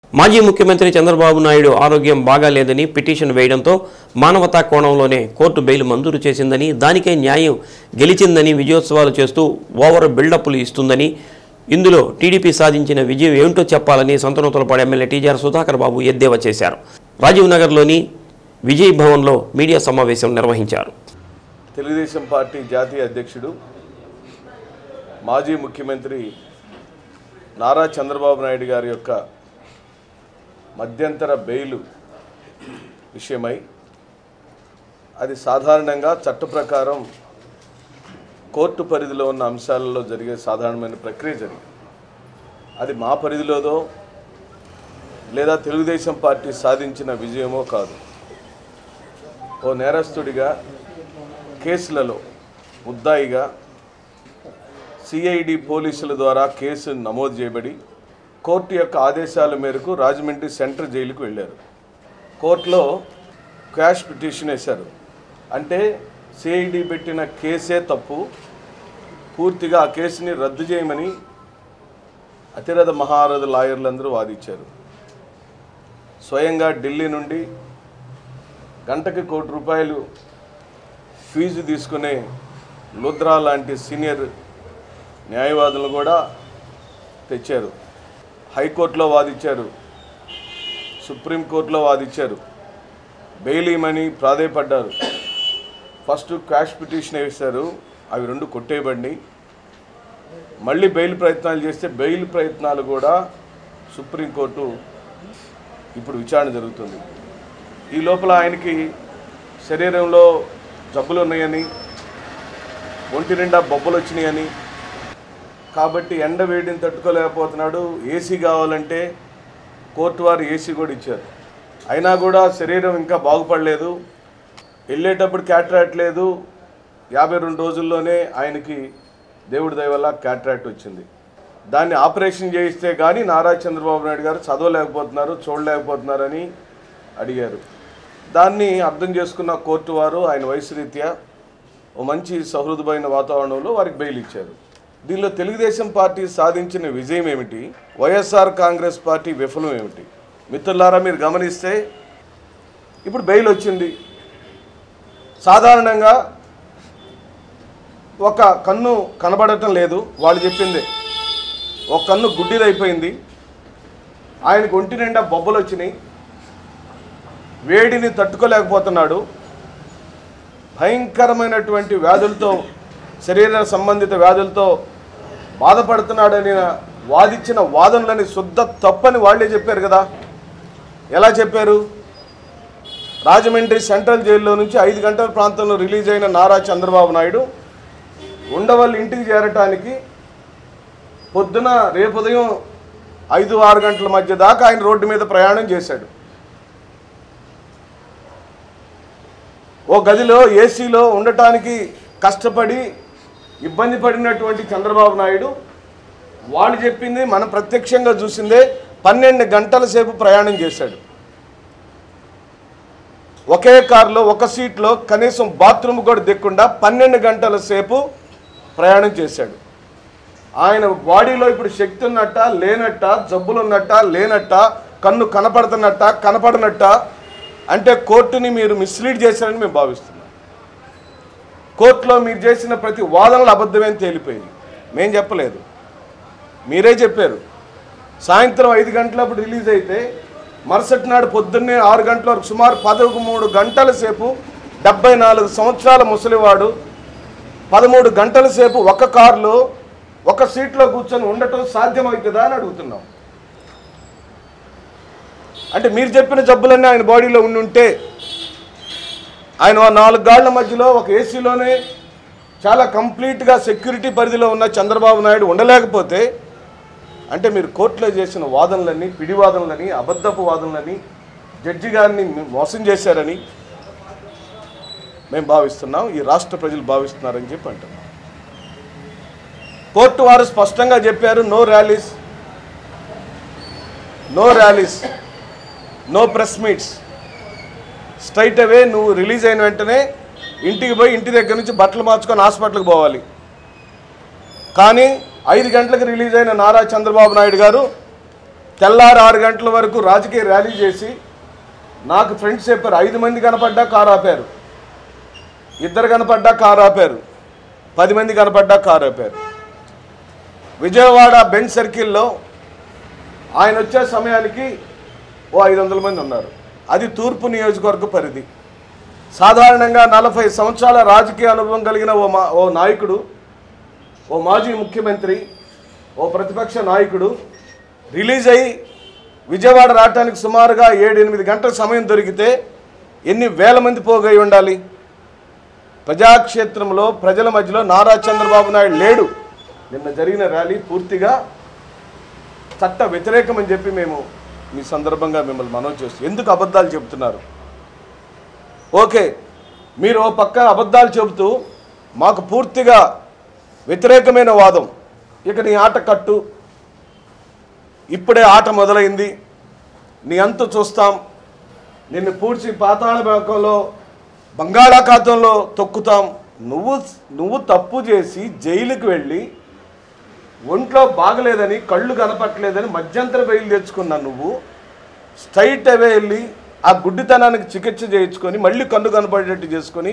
మాజీ ముఖ్యమంత్రి చంద్రబాబు నాయుడు ఆరోగ్యం బాగాలేదని పిటిషన్ వేయడంతో మానవతా కోణంలోనే కోర్టు బెయిల్ మంజూరు చేసిందని దానికే న్యాయం గెలిచిందని విజయోత్సవాలు చేస్తూ ఓవర్ బిల్డప్లు ఇస్తుందని ఇందులో టీడీపీ సాధించిన విజయం ఏమిటో చెప్పాలని సంతనూతలపాడు ఎమ్మెల్యే టీజార్ సుధాకర్ బాబు ఎద్దేవా చేశారు రాజీవ్ నగర్లోని విజయ్ భవన్లో మీడియా సమావేశం నిర్వహించారు తెలుగుదేశం పార్టీ జాతీయ అధ్యక్షుడు మాజీ ముఖ్యమంత్రి నారా చంద్రబాబు నాయుడు గారి యొక్క మధ్యంతర బెయిలు విషయమై అది సాధారణంగా చట్ట ప్రకారం కోర్టు పరిధిలో ఉన్న అంశాలలో జరిగే సాధారణమైన ప్రక్రియ జరిగింది అది మా పరిధిలోదో లేదా తెలుగుదేశం పార్టీ సాధించిన విజయమో కాదు ఓ నేరస్తుడిగా కేసులలో ముద్దాయిగా సిఐడి పోలీసుల ద్వారా కేసు నమోదు చేయబడి కోర్టు యొక్క ఆదేశాల మేరకు రాజమండ్రి సెంట్రల్ జైలుకు వెళ్ళారు కోర్టులో క్యాష్ పిటిషన్ వేశారు అంటే సిఐడి పెట్టిన కేసే తప్పు పూర్తిగా ఆ కేసుని రద్దు చేయమని అతిరథ మహారథ లాయర్లందరూ వాదించారు స్వయంగా ఢిల్లీ నుండి గంటకి కోటి రూపాయలు ఫీజు తీసుకునే లుద్రా లాంటి సీనియర్ న్యాయవాదులు కూడా తెచ్చారు హైకోర్టులో వాదించారు సుప్రీంకోర్టులో వాదించారు బెయిల్ ఇమ్మని ప్రాధేయపడ్డారు ఫస్ట్ క్యాష్ పిటిషన్ వేశారు అవి రెండు కొట్టేయబడి మళ్ళీ బెయిల్ ప్రయత్నాలు చేస్తే బెయిల్ ప్రయత్నాలు కూడా సుప్రీంకోర్టు ఇప్పుడు విచారణ జరుగుతుంది ఈ లోపల ఆయనకి శరీరంలో జబ్బులు ఉన్నాయని ఒంటి నిండా బొబ్బలు వచ్చినాయని కాబట్టి ఎండ వేడిని తట్టుకోలేకపోతున్నాడు ఏసీ కావాలంటే కోర్టు వారు ఏసీ కూడా ఇచ్చారు అయినా కూడా శరీరం ఇంకా బాగుపడలేదు వెళ్ళేటప్పుడు క్యాట్రాక్ట్ లేదు యాభై రెండు రోజుల్లోనే ఆయనకి దేవుడి దయ వల్ల క్యాట్రాక్ట్ వచ్చింది దాన్ని ఆపరేషన్ చేయిస్తే కానీ నారా చంద్రబాబు నాయుడు గారు చదవలేకపోతున్నారు చూడలేకపోతున్నారని అడిగారు దాన్ని అర్థం చేసుకున్న కోర్టు వారు ఆయన వయసు రీత్యా ఓ మంచి సహృదమైన వాతావరణంలో వారికి బెయిల్ ఇచ్చారు దీనిలో తెలుగుదేశం పార్టీ సాధించిన విజయం ఏమిటి వైఎస్ఆర్ కాంగ్రెస్ పార్టీ విఫలం ఏమిటి మిత్రులారా మీరు గమనిస్తే ఇప్పుడు బెయిల్ వచ్చింది సాధారణంగా ఒక కన్ను కనబడటం లేదు వాళ్ళు చెప్పింది ఒక కన్ను గుడ్డిదైపోయింది ఆయనకు ఒంటి నిండా బొబ్బలు వచ్చినాయి వేడిని తట్టుకోలేకపోతున్నాడు భయంకరమైనటువంటి వ్యాధులతో శరీర సంబంధిత వ్యాధులతో బాధపడుతున్నాడని వాదించిన వాదనలని శుద్ధ తప్పని వాళ్ళే చెప్పారు కదా ఎలా చెప్పారు రాజమండ్రి సెంట్రల్ జైల్లో నుంచి ఐదు గంటల ప్రాంతంలో రిలీజ్ అయిన నారా చంద్రబాబు నాయుడు ఉండవల్లి ఇంటికి చేరటానికి పొద్దున రేపు ఉదయం ఐదు ఆరు గంటల మధ్య దాకా ఆయన రోడ్డు మీద ప్రయాణం చేశాడు ఓ గదిలో ఏసీలో ఉండటానికి కష్టపడి ఇబ్బంది పడినటువంటి చంద్రబాబు నాయుడు వాళ్ళు చెప్పింది మనం ప్రత్యక్షంగా చూసిందే పన్నెండు గంటల సేపు ప్రయాణం చేశాడు ఒకే కారులో ఒక సీట్లో కనీసం బాత్రూమ్ కూడా దిక్కుండా పన్నెండు గంటల సేపు ప్రయాణం చేశాడు ఆయన బాడీలో ఇప్పుడు శక్తి ఉన్నట్ట లేనట్ట జబ్బులు ఉన్నట్ట లేనట్ట కన్ను కనపడుతున్నట్ట కనపడనట్ట అంటే కోర్టుని మీరు మిస్లీడ్ చేశారని మేము భావిస్తున్నాం కోర్టులో మీరు చేసిన ప్రతి వాదనలు అబద్ధమే అని తేలిపోయింది మేం చెప్పలేదు మీరే చెప్పారు సాయంత్రం ఐదు గంటలప్పుడు రిలీజ్ అయితే మరుసటి నాడు పొద్దున్నే ఆరు గంటల వరకు సుమారు పదమూడు గంటల సేపు డెబ్బై నాలుగు సంవత్సరాల ముసలివాడు పదమూడు గంటల సేపు ఒక కారులో ఒక సీట్లో కూర్చొని ఉండటం సాధ్యమవుతుందా అని అడుగుతున్నాం అంటే మీరు చెప్పిన జబ్బులన్నీ ఆయన బాడీలో ఉండి ఉంటే ఆయన ఆ నాలుగు గాళ్ల మధ్యలో ఒక ఏసీలోనే చాలా కంప్లీట్గా సెక్యూరిటీ పరిధిలో ఉన్న చంద్రబాబు నాయుడు ఉండలేకపోతే అంటే మీరు కోర్టులో చేసిన వాదనలని పిడి వాదనలని అబద్ధపు వాదనలని జడ్జి గారిని మోసం చేశారని మేము భావిస్తున్నాం ఈ రాష్ట్ర ప్రజలు భావిస్తున్నారని చెప్పి అంటున్నాం కోర్టు వారు స్పష్టంగా చెప్పారు no rallies no rallies no press meets straight away నువ్వు రిలీజ్ అయిన వెంటనే ఇంటికి పోయి ఇంటి దగ్గర నుంచి బట్టలు మార్చుకొని హాస్పిటల్కి పోవాలి కానీ ఐదు గంటలకు రిలీజ్ అయిన నారా చంద్రబాబు నాయుడు గారు తెల్లారు ఆరు గంటల వరకు రాజకీయ ర్యాలీ చేసి నాకు ఫ్రెండ్స్ చెప్పారు ఐదు మంది కనపడ్డా కారు ఆపారు ఇద్దరు కనపడ్డా కారు ఆపారు పది మంది కనపడ్డా కారు ఆపారు విజయవాడ బెంచ్ సర్కిల్లో ఆయన వచ్చే సమయానికి ఓ ఐదు వందల మంది ఉన్నారు అది తూర్పు నియోజకవర్గ పరిధి సాధారణంగా నలభై సంవత్సరాల రాజకీయ అనుభవం కలిగిన ఓ మా ఓ నాయకుడు ఓ మాజీ ముఖ్యమంత్రి ఓ ప్రతిపక్ష నాయకుడు రిలీజ్ అయ్యి విజయవాడ రావడానికి సుమారుగా ఏడు ఎనిమిది గంటల సమయం దొరికితే ఎన్ని వేల మంది పోగై ఉండాలి ప్రజాక్షేత్రంలో ప్రజల మధ్యలో నారా చంద్రబాబు నాయుడు లేడు నిన్న జరిగిన ర్యాలీ పూర్తిగా చట్ట వ్యతిరేకం అని చెప్పి మేము మీ సందర్భంగా మిమ్మల్ని మనవి చేస్తూ ఎందుకు అబద్ధాలు చెబుతున్నారు ఓకే మీరు ఓ పక్క అబద్ధాలు చెబుతూ మాకు పూర్తిగా వ్యతిరేకమైన వాదం ఇక నీ ఆట కట్టు ఇప్పుడే ఆట మొదలైంది నీ అంతు చూస్తాం నిన్ను పూడ్చి పాతాళ లోకంలో బంగాళాఖాతంలో తొక్కుతాం నువ్వు నువ్వు తప్పు చేసి జైలుకి వెళ్ళి ఒంట్లో బాగలేదని కళ్ళు కనపట్లేదని మధ్యంతర బయలు తెచ్చుకున్నా నువ్వు స్ట్రైట్ అవే వెళ్ళి ఆ గుడ్డితనానికి చికిత్స చేయించుకొని మళ్ళీ కన్ను కనపడేటట్టు చేసుకొని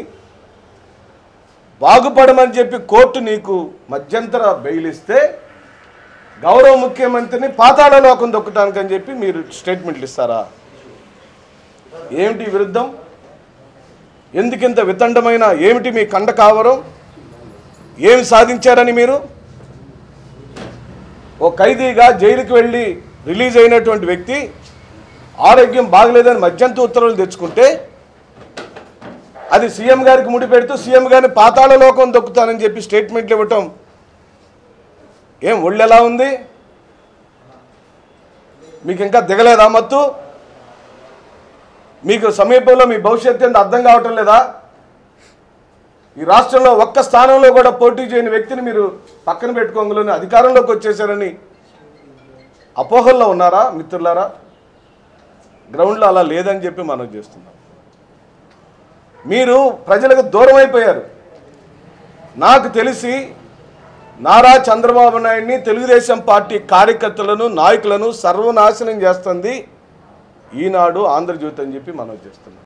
బాగుపడమని చెప్పి కోర్టు నీకు మధ్యంతర బెయిల్ ఇస్తే గౌరవ ముఖ్యమంత్రిని పాతాళ లోకం దొక్కటానికి అని చెప్పి మీరు స్టేట్మెంట్లు ఇస్తారా ఏమిటి ఈ విరుద్ధం ఎందుకింత వితండమైన ఏమిటి మీ కండ కావరం ఏమి సాధించారని మీరు ఓ ఖైదీగా జైలుకి వెళ్ళి రిలీజ్ అయినటువంటి వ్యక్తి ఆరోగ్యం బాగలేదని మధ్యంత ఉత్తర్వులు తెచ్చుకుంటే అది సీఎం గారికి ముడిపెడుతూ సీఎం గారిని పాతాళ లోకం దొక్కుతానని చెప్పి స్టేట్మెంట్లు ఇవ్వటం ఏం ఒళ్ళు ఎలా ఉంది మీకు ఇంకా దిగలేదా మత్తు మీకు సమీపంలో మీ భవిష్యత్తు ఏందో అర్థం కావటం లేదా ఈ రాష్ట్రంలో ఒక్క స్థానంలో కూడా పోటీ చేయని వ్యక్తిని మీరు పక్కన పెట్టుకోగలని అధికారంలోకి వచ్చేసారని అపోహల్లో ఉన్నారా మిత్రులారా గ్రౌండ్లో అలా లేదని చెప్పి మనం చేస్తున్నాం మీరు ప్రజలకు దూరం అయిపోయారు నాకు తెలిసి నారా చంద్రబాబు నాయుడిని తెలుగుదేశం పార్టీ కార్యకర్తలను నాయకులను సర్వనాశనం చేస్తుంది ఈనాడు ఆంధ్రజ్యోతి అని చెప్పి మనం చేస్తున్నాం